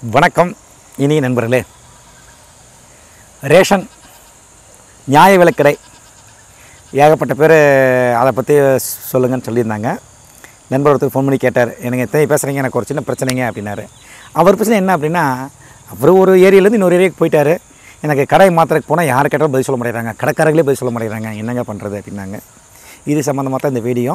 வணக்கம் இனிய நண்பர்களே ரேஷன் நியாய விலைக்கடை ஏகப்பட்ட பேர் அதை பற்றி சொல்லுங்கன்னு சொல்லியிருந்தாங்க நண்பர் ஒருத்தர் ஃபோன் பண்ணி கேட்டார் எனக்கு எத்தனை பேசுகிறீங்க எனக்கு ஒரு சின்ன பிரச்சனைங்க அப்படின்னாரு அவர் பிரச்சனை என்ன அப்படின்னா அவர் ஒரு ஏரியாலேருந்து இன்னொரு ஏரியாவுக்கு போயிட்டார் எனக்கு கடை மாத்திரக்கு போனால் யார் கேட்டாலும் பதில் சொல்ல மாட்டேறாங்க கடைக்காரர்களே பதில் சொல்ல மாட்டேறாங்க என்னங்க பண்ணுறது அப்படின்னாங்க இது சம்மந்தமாக தான் இந்த வீடியோ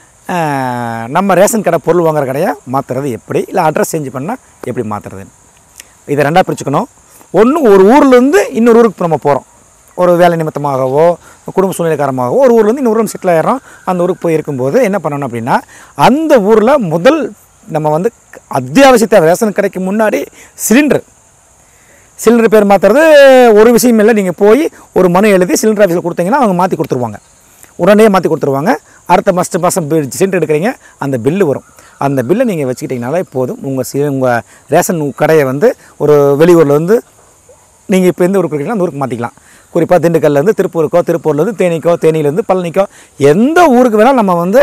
ஆஹ், நம்ம ரேஷன் கடை பொருள் வாங்குற கடையை மாற்றுறது எப்படி இல்லை அட்ரஸ் சேஞ்ச் பண்ணால் எப்படி மாற்றுறது இதை ரெண்டாக பிரிச்சுக்கணும் ஒன்று ஒரு ஊர்லேருந்து இன்னொரு ஊருக்கு இப்போ நம்ம போகிறோம் ஒரு வேலை நிமித்தமாகவோ குடும்ப சூழ்நிலை காரணமாகவோ ஒரு ஊர்லேருந்து இன்னொரு ஊருக்கு செட்டில் ஆயிடுறோம் அந்த ஊருக்கு போய் இருக்கும்போது என்ன பண்ணணும் அப்படின்னா அந்த ஊரில் முதல் நம்ம வந்து அத்தியாவசிய தேவை ரேஷன் கடைக்கு முன்னாடி சிலிண்டர் சிலிண்டர் பேர் மாற்றுறது ஒரு விஷயம் இல்லை நீங்கள் போய் ஒரு மனு எழுதி சிலிண்டர் ஆஃபீஸில் கொடுத்தீங்கன்னா அவங்க மாற்றி கொடுத்துருவாங்க உடனே மாற்றி கொடுத்துருவாங்க அடுத்த மாதம் மாதம் சிலிண்டர் எடுக்கிறீங்க அந்த பில்லு வரும் அந்த பில்லை நீங்கள் வச்சுக்கிட்டிங்கனாலே போதும் உங்கள் சி உங்கள் ரேஷன் கடையை வந்து ஒரு வெளியூரில் வந்து நீங்கள் இப்போ எந்த ஊருக்கு இருக்கீங்களோ அந்த ஊருக்கு மாற்றிக்கலாம் குறிப்பாக திண்டுக்கல்லேருந்து திருப்பூருக்கோ திருப்பூர்லேருந்து தேனிக்கோ தேனியிலேருந்து பழனிக்கோ எந்த ஊருக்கு வேணாலும் நம்ம வந்து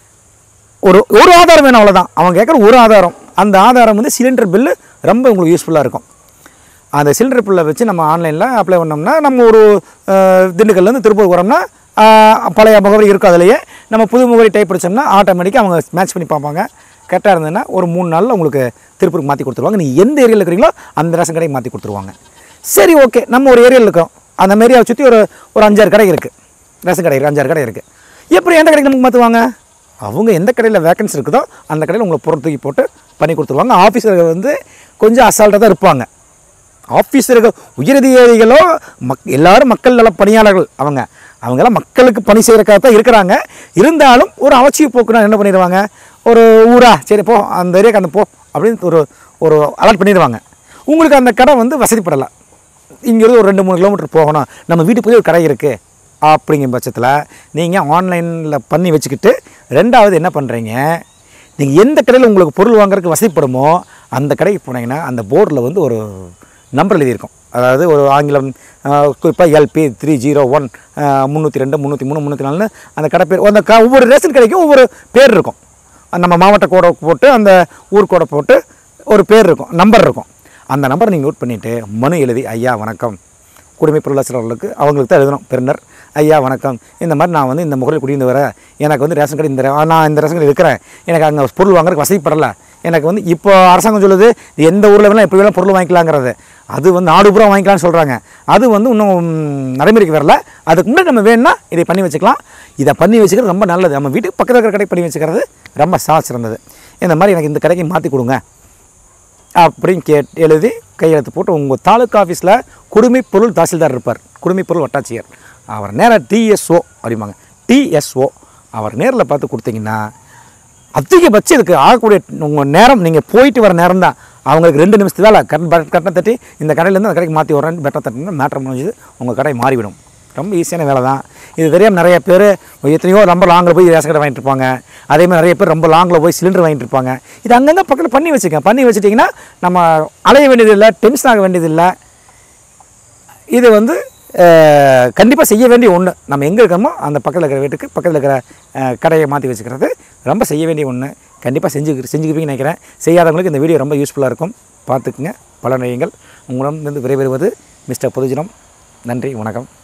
ஒரு ஒரு ஆதாரம் வேணும் அவ்வளோதான் அவங்க கேட்குற ஒரு ஆதாரம் அந்த ஆதாரம் வந்து சிலிண்டர் பில்லு ரொம்ப உங்களுக்கு யூஸ்ஃபுல்லாக இருக்கும் அந்த சிலிண்டர் பில்லை வச்சு நம்ம ஆன்லைனில் அப்ளை பண்ணோம்னா நம்ம ஒரு அஹ், திண்டுக்கல்லேருந்து திருப்பூர் வரோம்னா அஹ், பழைய முகவரி இருக்கும் அதிலேயே நம்ம புது முகவரி டைப் படிச்சோம்னா ஆட்டோமேட்டிக்காக அவங்க மேட்ச் பண்ணி பார்ப்பாங்க கரெக்டாக இருந்ததுன்னா ஒரு மூணு நாளில் உங்களுக்கு திருப்பூருக்கு மாற்றி கொடுத்துருவாங்க நீ எந்த ஏரியாவில் இருக்கிறீங்களோ அந்த ரேஷன் கடைக்கு மாற்றி கொடுத்துருவாங்க சரி ஓகே நம்ம ஒரு ஏரியாவில் இருக்கோம் அந்த ஏரியாவை சுற்றி ஒரு ஒரு அஞ்சாறு கடை இருக்குது ரேஷன் கடை இருக்குது அஞ்சாறு கடை இருக்குது எப்படி எந்த கடைக்கு நமக்கு மாற்றுவாங்க அவங்க எந்த கடையில் வேகன்சி இருக்குதோ அந்த கடையில் உங்களை பொருள் தூக்கி போட்டு பண்ணி கொடுத்துருவாங்க ஆஃபீஸர்கள் வந்து கொஞ்சம் அசால்ட்டாக தான் இருப்பாங்க ஆஃபீஸர்கள் உயரதிகாரிகளோ மக் எல்லாரும் மக்கள் நல பணியாளர்கள் அவங்க அவங்கெல்லாம் மக்களுக்கு பணி செய்கிறக்காக தான் இருக்கிறாங்க இருந்தாலும் ஒரு அவசிய போக்குனா என்ன பண்ணிடுவாங்க ஒரு ஊரா சரி போ அந்த ஏரியாக்கு அந்த போ அப்படின்னு ஒரு ஒரு அலர்ட் பண்ணிடுவாங்க உங்களுக்கு அந்த கடை வந்து வசதிப்படலாம் இங்கேருந்து ஒரு ரெண்டு மூணு கிலோமீட்டர் போகணும் நம்ம வீட்டுக்குள்ளேயே ஒரு கடை இருக்குது அப்படிங்கிற பட்சத்தில் நீங்கள் ஆன்லைனில் பண்ணி வச்சுக்கிட்டு ரெண்டாவது என்ன பண்ணுறீங்க நீங்கள் எந்த கடையில் உங்களுக்கு பொருள் வாங்குறதுக்கு வசதிப்படுமோ அந்த கடைக்கு போனீங்கன்னா அந்த போர்டில் வந்து ஒரு நம்பர் எழுதியிருக்கும் அதாவது ஒரு ஆங்கிலம் குறிப்பாக எல்பி த்ரீ ஜீரோ ஒன் முந்நூற்றி ரெண்டு முந்நூற்றி மூணு முந்நூற்றி நாலுன்னு அந்த கடை பேர் அந்த க ஒவ்வொரு ரேஷன் கடைக்கும் ஒவ்வொரு பேர் இருக்கும் நம்ம மாவட்ட கோடை போட்டு அந்த ஊர் கோடை போட்டு ஒரு பேர் இருக்கும் நம்பர் இருக்கும் அந்த நம்பரை நீங்கள் நோட் பண்ணிவிட்டு மனு எழுதி ஐயா வணக்கம் குடிமை பொருளாதாரர்களுக்கு அவங்களுக்கு தான் எழுதணும் பெருனர் ஐயா வணக்கம் இந்த மாதிரி நான் வந்து இந்த முகலில் குடியிருந்து வரேன் எனக்கு வந்து ரேஷன் கடை இந்த ரே- நான் இந்த ரேஷன் கடை இருக்கிறேன் எனக்கு அங்கே பொருள் வாங்குறதுக்கு வசதிப்படலை எனக்கு வந்து இப்போ அரசாங்கம் சொல்லுது எந்த ஊரில் வேணால் எப்படி வேணால் பொருள் வாங்கிக்கலாங்கிறது அது வந்து நாடு பூரா வாங்கிக்கலாம்னு சொல்கிறாங்க அது வந்து இன்னும் ம், நடைமுறைக்கு வரல அதுக்கு முன்னாடி நம்ம வேணும்னா இதை பண்ணி வச்சுக்கலாம் இதை பண்ணி வச்சுக்கிறது ரொம்ப நல்லது நம்ம வீட்டுக்கு பக்கத்தில் இருக்கிற கடை பண்ணி வச்சுக்கிறது ரொம்ப சா சிறந்தது இந்த மாதிரி எனக்கு இந்த கடைக்கு மாற்றி கொடுங்க அப்படின்னு கேட் எழுதி கையெழுத்து போட்டு உங்கள் தாலுக்கா ஆஃபீஸில் குடிமை பொருள் தாசில்தார் இருப்பார் குடிமை பொருள் வட்டாட்சியர் அவர் நேராக டிஎஸ்ஓ அப்படிம்பாங்க டிஎஸ்ஓ அவர் நேரில் பார்த்து கொடுத்தீங்கன்னா அதிகபட்சம் இதுக்கு ஆகக்கூடிய உங்கள் நேரம் நீங்கள் போயிட்டு வர நேரம் தான் அவங்களுக்கு ரெண்டு நிமிஷத்து வேலை கரெக்ட் கட்டணம் தட்டி இந்த கடையிலேருந்து அந்த கடைக்கு மாற்றி வரேன் பெட்டர் தட்டினா மேட்ரு முடிஞ்சது உங்கள் கடை மாறிவிடும் ரொம்ப ஈஸியான வேலை தான் இது தெரியாமல் நிறைய பேர் எத்தனையோ ரொம்ப லாங்கில் போய் ரேஷன் கடை வாங்கிட்டு இருப்பாங்க அதே மாதிரி நிறைய பேர் ரொம்ப லாங்கில் போய் சிலிண்டர் வாங்கிட்டு இருப்பாங்க இது அங்கங்கே பக்கத்தில் பண்ணி வச்சுக்க பண்ணி வச்சுட்டிங்கன்னா நம்ம அலைய வேண்டியதில்லை டென்ஷன் ஆக வேண்டியதில்லை இது வந்து கண்டிப்பாக செய்ய வேண்டிய ஒன்று நம்ம எங்கே இருக்கோமோ அந்த பக்கத்தில் இருக்கிற வீட்டுக்கு பக்கத்தில் இருக்கிற அஹ், கடையை மாற்றி வச்சுக்கிறது ரொம்ப செய்ய வேண்டிய ஒன்று கண்டிப்பாக செஞ்சு செஞ்சுக்குவீங்கன்னு நினைக்கிறேன் செய்யாதவங்களுக்கு இந்த வீடியோ ரொம்ப யூஸ்ஃபுல்லாக இருக்கும் பார்த்துக்குங்க பல நிலையங்கள் உங்களிடம் இருந்து விரைபெறுவது மிஸ்டர் பொதுஜனம் நன்றி வணக்கம்